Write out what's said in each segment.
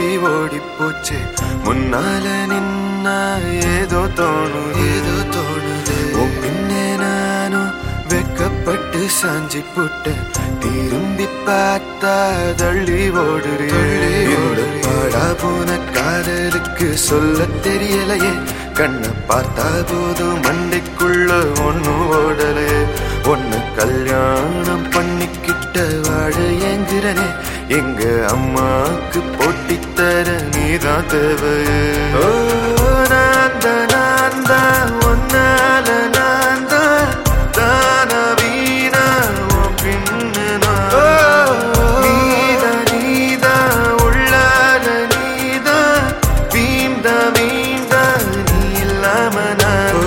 ஓடி போச்சு முன்னால நின்னா ஏதோ தோணும் ஏதோ தோணுது உன் பின்னே நானும் வெக்கப்பட்டு சாஞ்சி புட்டேன் திரும்பி பார்த்தா தள்ளி ஓடுறேன் பாடா போன காதலுக்கு சொல்ல தெரியலையே கண்ணை பார்த்தா போதும் மண்டைக்குள்ள ஒண்ணு ஓடலே ஒன்னு கல்யாணம் பண்ணிக்கிட்ட வாழ ஏங்குறனே எங்க அம்மாக்கு போட்டி தர நீதான் தேவையே ஓ நான் தான் நான் தான் ஒன்னால நான் தான் தானா வீணா உன் பின்னு நான் நீதா நீதா உள்ளால நீதா வீந்தா வீந்தா நீ இல்லாம நான்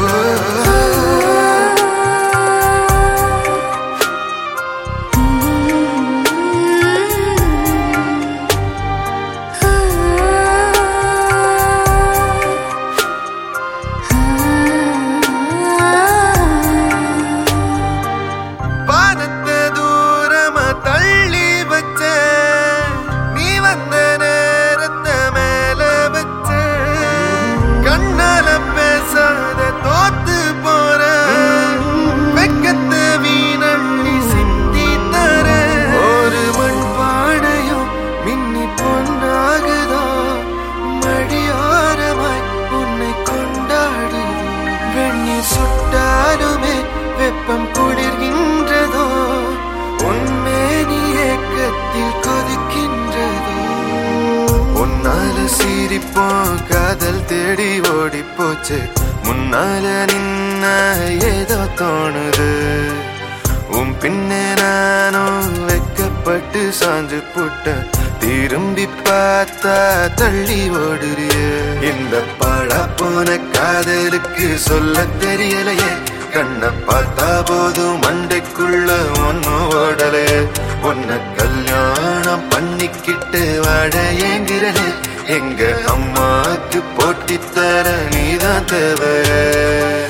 வானத்தை தூரமா தள்ளி வச்ச நீ வந்த நேரத்தை மேல வச்ச கண்ணால பேசாத தோத்து போற வெக்கத்தை வீணள்ளி சிந்தி தர ஒரு மண் பானையும் மின்னி பொன்னாகுதோ மடியோரமாய் உன்னை கொண்டாடு வெண்ணீர் சுட்டாலுமே வெப்பம் குளிர்கின்றதோ உன்மேனி ஏக்கத்தில் கொதிக்கின்றதோ உன்னால சிரிப்போம் காதல் தேடி ஓடி போச்சு முன்னால நின்ன ஏதோ தோணுது உன் பின்னே நானும் வெக்கப்பட்டு சாஞ்சு புட்டேன் திரும்பி பார்த்தா தள்ளி ஓடுறிய இந்த பாழா போன காதலுக்கு சொல்ல தெரியலையே கண்ணை பார்த்தா போதும் மண்டைக்குள்ள ஒன்னும் ஓடலையே உன்னை கல்யாணம் பண்ணிக்கிட்டு வாழ ஏங்கிறனே எங்க அம்மாக்கு போட்டி தர நீதான் தேவை